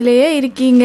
லேயே இருக்கீங்க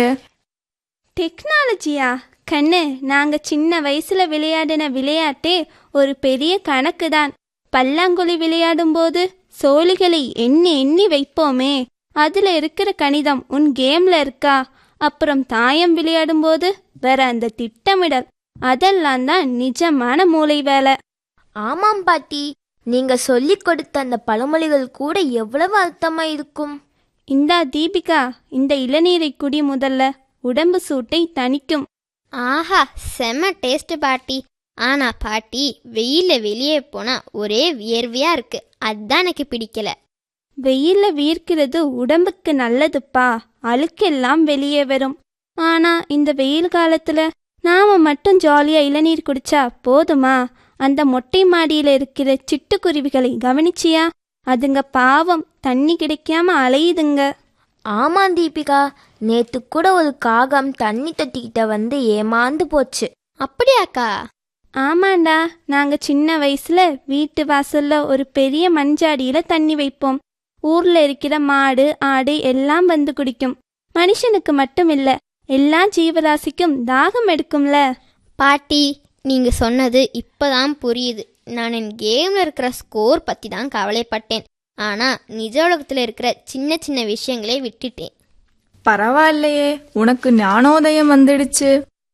டெக்னாலஜியா கண்ணு நாங்க சின்ன வயசுல விளையாடின விளையாட்டே ஒரு பெரிய கணக்கு தான் பல்லாங்குழி விளையாடும்போது சோழிகளை எண்ணி எண்ணி வைப்போமே அதுல இருக்கிற கணிதம் உன் கேம்ல இருக்கா அப்புறம் தாயம் விளையாடும்போது வேற அந்த திட்டமிடல் அதெல்லாம் தான் நிஜமான மூளை வேலை ஆமாம் பாட்டி நீங்க சொல்லிக் கொடுத்த அந்த பழமொழிகள் கூட எவ்வளவு அர்த்தமா இருக்கும் இந்தா தீபிகா இந்த இளநீரை குடி முதல்ல உடம்பு சூட்டை தணிக்கும் ஆஹா செம டேஸ்ட் பாட்டி ஆனா பாட்டி வெயில்ல வெளியே போனா ஒரே வியர்வையா இருக்கு அதான் எனக்கு பிடிக்கல வெயில்ல வீர்க்கிறது உடம்புக்கு நல்லதுப்பா அழுக்கெல்லாம் வெளியே வரும் ஆனா இந்த வெயில் காலத்துல நாம மட்டும் ஜாலியா இளநீர் குடிச்சா போதுமா அந்த மொட்டை மாடியில இருக்கிற சிட்டுக்குருவிகளை கவனிச்சியா அதுங்க பாவம் தண்ணி கிடைக்காம அலையுதுங்க ஆமாம் தீபிகா நேத்து கூட ஒரு காகம் தண்ணி தொட்டிக்கிட்ட வந்து ஏமாந்து போச்சு அப்படியாக்கா ஆமாண்டா நாங்க சின்ன வயசுல வீட்டு வாசல்ல ஒரு பெரிய மண்ஜாடியில தண்ணி வைப்போம் ஊர்ல இருக்கிற மாடு ஆடு எல்லாம் வந்து குடிக்கும் மனுஷனுக்கு மட்டும் இல்ல எல்லா ஜீவராசிக்கும் தாகம் எடுக்கும்ல பாட்டி நீங்க சொன்னது இப்பதான் புரியுது நான் என் கேம்ல இருக்கிற ஸ்கோர் பத்தி தான் கவலைப்பட்டேன் ஆனா நிஜ உலகத்துல இருக்கிற சின்ன சின்ன விஷயங்களை விட்டுட்டேன் பரவாயில்லையே உனக்கு ஞானோதயம் வந்துடுச்சு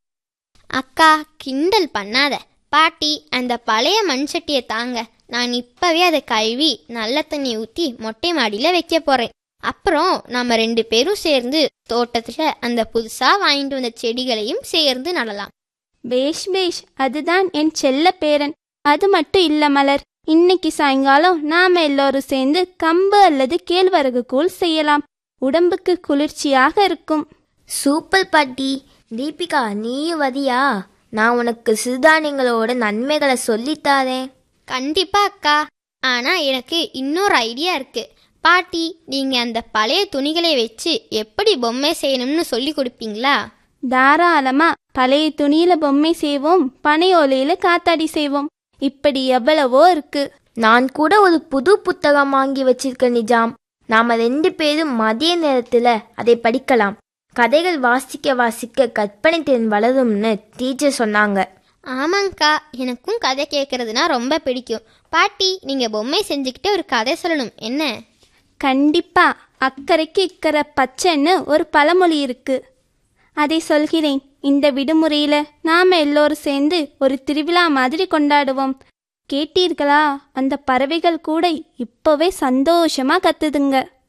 அக்கா கிண்டல் பண்ணாத பாட்டி அந்த பழைய மண் சட்டியை தாங்க நான் இப்பவே அதை கழுவி நல்ல தண்ணி ஊத்தி மொட்டை மாடியில வைக்க போறேன் அப்புறம் நாம ரெண்டு பேரும் சேர்ந்து தோட்டத்துல அந்த புதுசா வாங்கிட்டு வந்த செடிகளையும் சேர்ந்து நடலாம் பேஷ் பேஷ் அதுதான் என் செல்ல பேரன் அது மட்டும் இல்ல மலர் இன்னைக்கு சாயங்காலம் நாம எல்லோரும் சேர்ந்து கம்பு அல்லது கேழ்வரகு கூழ் செய்யலாம் உடம்புக்கு குளிர்ச்சியாக இருக்கும் சூப்பர் பாட்டி தீபிகா நீயும் வதியா நான் உனக்கு சிறுதானியங்களோட நன்மைகளை சொல்லித்தாரேன் கண்டிப்பா அக்கா ஆனா எனக்கு இன்னொரு ஐடியா இருக்கு பாட்டி நீங்க அந்த பழைய துணிகளை வச்சு எப்படி பொம்மை செய்யணும்னு சொல்லி கொடுப்பீங்களா தாராளமா பழைய துணியில பொம்மை செய்வோம் பனை ஓலையில காத்தாடி செய்வோம் இப்படி எவ்வளவோ இருக்கு நான் கூட ஒரு புது புத்தகம் வாங்கி வச்சிருக்கேன் நிஜாம் நாம ரெண்டு பேரும் மதிய நேரத்துல அதை படிக்கலாம் கதைகள் வாசிக்க வாசிக்க கற்பனை திறன் வளரும்னு டீச்சர் சொன்னாங்க ஆமாங்க்கா எனக்கும் கதை கேட்கறதுனா ரொம்ப பிடிக்கும் பாட்டி நீங்க பொம்மை செஞ்சுக்கிட்டு ஒரு கதை சொல்லணும் என்ன கண்டிப்பா அக்கறைக்கு இக்கரை பச்சைன்னு ஒரு பழமொழி இருக்கு அதை சொல்கிறேன் இந்த விடுமுறையில நாம எல்லோரும் சேர்ந்து ஒரு திருவிழா மாதிரி கொண்டாடுவோம் கேட்டீர்களா அந்த பறவைகள் கூட இப்போவே சந்தோஷமா கத்துதுங்க